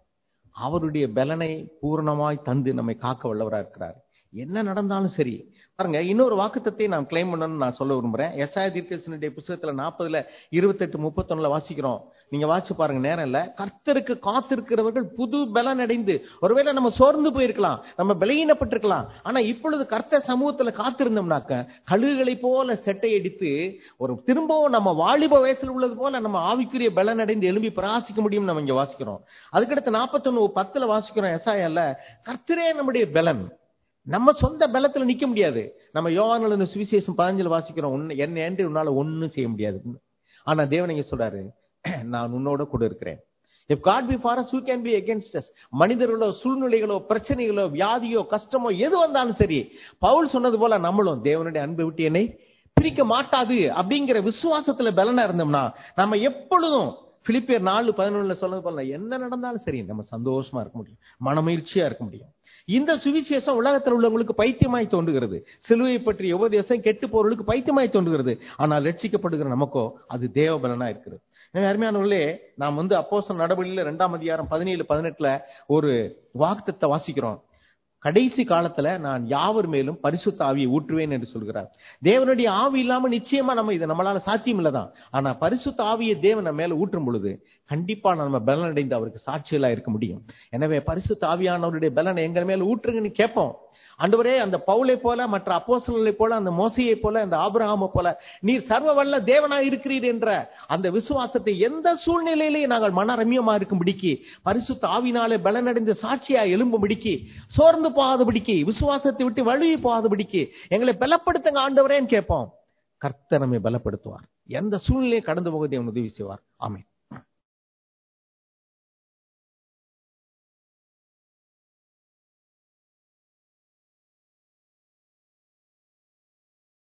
அவருடைய பலனை பூரணமாய் தந்து நம்மை காக்க வல்லவரா இருக்கிறார் என்ன நடந்தாலும் சரி பாருங்க இன்னொரு வாக்குத்தத்தை நான் கிளைம் பண்ணணும்னு நான் சொல்ல விரும்புறேன் எஸ்ஆய தீர்க்கசனுடைய புத்தகத்துல நாற்பதுல இருபத்தெட்டு முப்பத்தொன்னுல வாசிக்கிறோம் நீங்க வாசிச்சு பாருங்க நேரம் இல்ல கர்த்தருக்கு காத்திருக்கிறவர்கள் புது பலன் அடைந்து ஒருவேளை நம்ம சோர்ந்து போயிருக்கலாம் நம்ம பலகீனப்பட்டிருக்கலாம் ஆனா இப்பொழுது கர்த்தர் சமூகத்துல காத்திருந்தோம்னாக்க கழுகுகளை போல செட்டை அடித்து ஒரு திரும்பவும் நம்ம வாலிப வயசுல உள்ளது போல நம்ம ஆவிக்குரிய பலன் அடைந்து எழும்பி பிரகாசிக்க முடியும் நம்ம இங்க வாசிக்கிறோம் அதுக்கடுத்து நாற்பத்தொன்னு பத்துல வாசிக்கிறோம் எஸ்ஆயல்ல கர்த்தரே நம்முடைய பலன் நம்ம சொந்த பலத்துல நிக்க முடியாது நம்ம யோவானல சுவிசேஷம் பதினஞ்சுல வாசிக்கிறோம் உன்னை என்ன என்று உன்னால ஒண்ணும் செய்ய முடியாது ஆனா தேவன் இங்க சொல்றாரு நான் உன்னோட கூட இருக்கிறேன் if God be for us who can be against us மனிதர்களோ சூழ்நிலைகளோ பிரச்சனைகளோ வியாதியோ கஷ்டமோ எது வந்தாலும் சரி பவுல் சொன்னது போல நம்மளும் தேவனுடைய அன்பை விட்டு என்னை பிரிக்க மாட்டாது அப்படிங்கிற விசுவாசத்துல பலனா இருந்தோம்னா நம்ம எப்பொழுதும் பிலிப்பியர் நாலு பதினொன்னுல சொன்னது போல என்ன நடந்தாலும் சரி நம்ம சந்தோஷமா இருக்க முடியும் மனமகிழ்ச்சியா இருக்க முடியும் இந்த சுவிசேஷம் உலகத்தில் உள்ளவங்களுக்கு பைத்தியமாய் தோன்றுகிறது சிலுவை பற்றிய உபதேசம் கெட்டு போறவர்களுக்கு பைத்தியமாய் தோன்றுகிறது ஆனால் ரட்சிக்கப்படுகிற நமக்கோ அது தேவபலனா இருக்கிறது எனவே அருமையானவர்களே நாம் வந்து அப்போஸ்தலர் நடவடிக்கையில இரண்டாம் அதிகாரம் பதினேழு பதினெட்டுல ஒரு வாக்குத்தத்தை வாசிக்கிறோம் கடைசி காலத்துல நான் யாவர் மேலும் பரிசுத்த ஆவியை ஊற்றுவேன் என்று சொல்கிறார் தேவனுடைய ஆவி இல்லாம நிச்சயமா நம்ம இது நம்மளால சாத்தியம் இல்லதான் ஆனா பரிசுத்த ஆவியை தேவன் நம்ம மேல ஊற்றும் பொழுது கண்டிப்பா நம்ம பலன் அடைந்து அவருக்கு சாட்சியலா இருக்க முடியும் எனவே பரிசுத்த ஆவியானவருடைய பலனை எங்க மேல ஊற்றுங்கன்னு கேட்போம் ஆண்டவரே அந்த பவுலை போல மற்ற அப்போஸ்தலர்களை போல அந்த மோசையை போல அந்த ஆபிரகாமை போல நீர் சர்வ வல்ல தேவனாய் இருக்கிறீர் என்ற அந்த விசுவாசத்தை எந்த சூழ்நிலையிலேயே நாங்கள் மன ரம்யமா இருக்கும்படிக்கு பரிசுத்த ஆவினாலே பலனடைந்த சாட்சியா எழும்பும்படிக்கு சோர்ந்து போகாதபடிக்கு விசுவாசத்தை விட்டு வழுவி போகாதபடிக்கு எங்களை பலப்படுத்துங்க ஆண்டவரேன்னு கேட்போம் கர்த்தர் நம்மை பலப்படுத்துவார் எந்த சூழ்நிலையை கடந்து போக தேவன் உதவி செய்வார் ஆமென்